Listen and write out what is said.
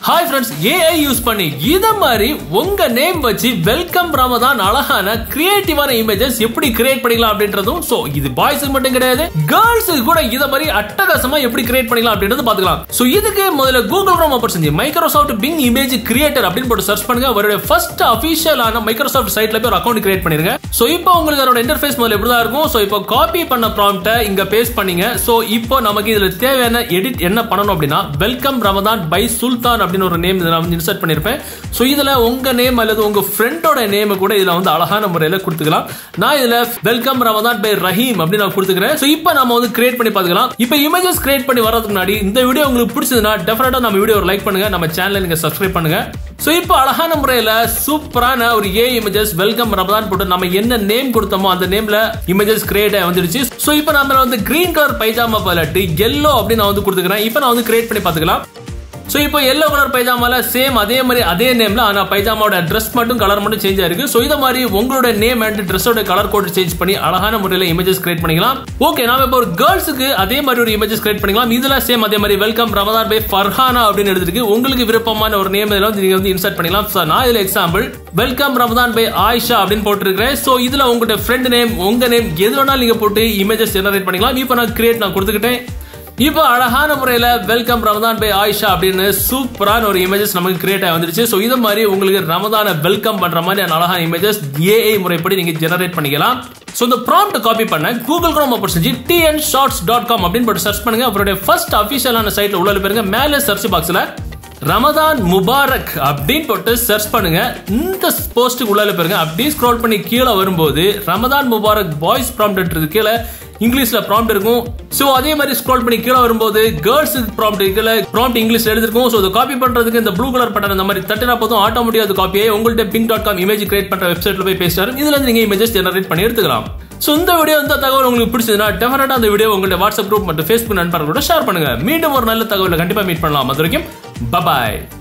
hi friends AI use பண்ணி இத மாதிரி உங்க நேம் வச்சு வெல்கம் ரமதான் அழகான கிரியேட்டிவான இமேஜஸ் எப்படி கிரியேட் பண்ணிக்கலாம் அப்படின்றதும் சோ இது பாய்ஸுக்கு மட்டும் கிடையாது கேர்ள்ஸுக்கு கூட இத மாதிரி அட்டகாசமா எப்படி கிரியேட் பண்ணிக்கலாம் அப்படின்றது பாத்துக்கலாம் சோ இதுக்கு முதல்ல கூகுள் க்ரோம் ஓபன் செஞ்சு மைக்ரோசாஃப்ட் பிங் இமேஜ் கிரியேட்டர் அப்படின்னு போட்டு சர்ச் பண்ணுங்க அவருடைய ஃபர்ஸ்ட் அபிஷியலான மைக்ரோசாஃப்ட் சைட்ல போய் ஒரு அக்கௌண்ட் கிரியேட் பண்ணிருங்க சோ இப்போ உங்களுக்கு அதோட இன்டர்ஃபேஸ் முதல்ல இப்படி தான் இருக்கும் சோ இப்போ காப்பி பண்ண ப்ராம்ப்ட இங்க பேஸ்ட் பண்ணீங்க சோ இப்போ நமக்கு இதுல தேவையான எடிட் என்ன பண்ணணும் அப்படின்னா வெல்கம் ரமதான் பை சுல்தான் அப்படின்னு ஒரு நேம் நான் வந்து இன்சர்ட் பண்ணிருப்பேன் சோ இதுல உங்க நேம் அல்லது உங்க ஃப்ரெண்டோட நேம் கூட இதுல வந்து அழகான முறையில கொடுத்துக்கலாம் நான் இதுல வெல்கம் ரமதான் பை ரஹீம் அப்படின்னு நான் கொடுத்துக்கிறேன் சோ இப்போ நம்ம வந்து கிரியேட் பண்ணி பார்த்துக்கலாம் இப்போ இமேஜஸ் கிரியேட் பண்ணி வரதுக்கு முன்னாடி இந்த வீடியோ உங்களுக்கு பிடிச்சதுன்னா டெஃபினட்டா நம்ம வீடியோ ஒரு லைக் பண்ணுங்க நம்ம சேனலை நீங்க சப்ஸ்கிரைப் பண்ணுங்க சோ இப்போ அழகான முறையில சூப்பரான ஒரு ஏ இமேஜஸ் வெல்கம் ரமதான் போட்டு நம்ம என்ன நேம் கொடுத்தோமோ அந்த நேம்ல இமேஜஸ் கிரியேட் ஆகி வந்துடுச்சு சோ இப்போ நம்ம வந்து green colour pyjama palette yellow அப்படின்னு நான் வந்து கொடுத்துக்கிறேன் இப்போ நான் வந்து கிரியேட் பண்ணி பார்த்துக்கலாம் சோ இப்போ எல்லோ கலர் பைஜாமால சேம் அதே மாதிரி அதே நேம்ல ஆனா பைஜாமாவோட ட்ரெஸ் மட்டும் கலர் மட்டும் சேஞ்ச் ஆயிருக்கு சோ இத மாதிரி உங்களோட நேம் அண்ட் ட்ரெஸ்ஸோட கலர் கோட் சேஞ்ச் பண்ணி அழகான முறையில இமேஜஸ் கிரியேட் பண்ணிக்கலாம் ஓகே நாம இப்போ ஒரு கேர்ள்ஸுக்கு அதே மாதிரி ஒரு இமேஜஸ் கிரியேட் பண்ணிக்கலாம் இதுல சேம் அதே மாதிரி வெல்கம் ரமதான் பை ஃபர்ஹானா அப்படின்னு எடுத்துருக்கு உங்களுக்கு விருப்பமான ஒரு நேம் இதுல வந்து நீங்க வந்து இன்சர்ட் பண்ணிக்கலாம் So, நான் இதுல example welcome Ramadan by Ayesha அப்படின்னு போட்டுருக்கேன் சோ இதுல உங்கள்கிட்ட ஃப்ரெண்ட் நேம் உங்க நேம் எது வேணாலும் நீங்க போட்டு இமேஜஸ் ஜெனரேட் பண்ணிக்கலாம் இப்போ நான் கிரியேட் நான் கொடுத்துக்கிட்டேன் இப்போ அழகான முறையில வெல்கம் ரமதான் பை ஆயிஷா அப்படின்னு சூப்பரான ஒரு இமேஜஸ் நமக்கு கிரியேட் ஆகி வந்துருச்சு ஸோ இது மாதிரி உங்களுக்கு ரமதான வெல்கம் பண்ற மாதிரி அழகான இமேஜஸ் ஏஐ முறைப்படி நீங்க ஜெனரேட் பண்ணிக்கலாம் ஸோ இந்த ப்ராம்ப்ட் காப்பி பண்ண கூகுள் க்ரோம் ஓப்பன் செஞ்சு டிஎன் ஷார்ட்ஸ் டாட் காம் அப்படின்னு போட்டு சர்ச் பண்ணுங்க அவருடைய ஃபர்ஸ்ட் அஃபிஷியலான சைட்ல உள்ள பாருங்க மேலே சர்ச் பாக்ஸ்ல ரமதான் முபாரக் அப்படின்னு போட்டு சர்ச் பண்ணுங்க இந்த போஸ்ட்டுக்கு உள்ள பாருங்க அப்படியே ஸ்க்ரோல் பண்ணி கீழே வரும்போது ரமதான் முபாரக் பாய்ஸ் ப்ராம்ப்ட் இருக்கு கீழே இங்கிலீஷ்ல ப்ராம்ப்ட் இருக்கும் சோ அதே மாதிரி ஸ்க்ரோல் பண்ணி கீழே வரும்போது கேர்ள்ஸ் ப்ராம்ப்ட் கீழே ப்ராம்ப்ட் இங்கிலீஷ்ல எழுதிருக்கும் சோ அதை காப்பி பண்றதுக்கு இந்த ப்ளூ கலர் பட்டன் இந்த மாதிரி தட்டினா போதும் ஆட்டோமேட்டிக் அது காப்பியை உங்கள்ட்ட Bing dot com image create பண்ற வெப்சைட்ல போய் பேசிட்டாரு இதுல இருந்து நீங்க இமேஜஸ் ஜெனரேட் பண்ணி எடுத்துக்கலாம் சோ இந்த வீடியோ இந்த தகவல் உங்களுக்கு பிடிச்சதுன்னா டெஃபினட்டா அந்த வீடியோ உங்களுடைய வாட்ஸ்அப் குரூப் மற்றும் ஃபேஸ்புக் நண்பர்களோட ஷேர் பண்ணுங்க மீண்டும் ஒரு நல்ல தகவலை கண்டிப்பா மீட் பண்ணலாம் அது வரைக்கும் பபாய்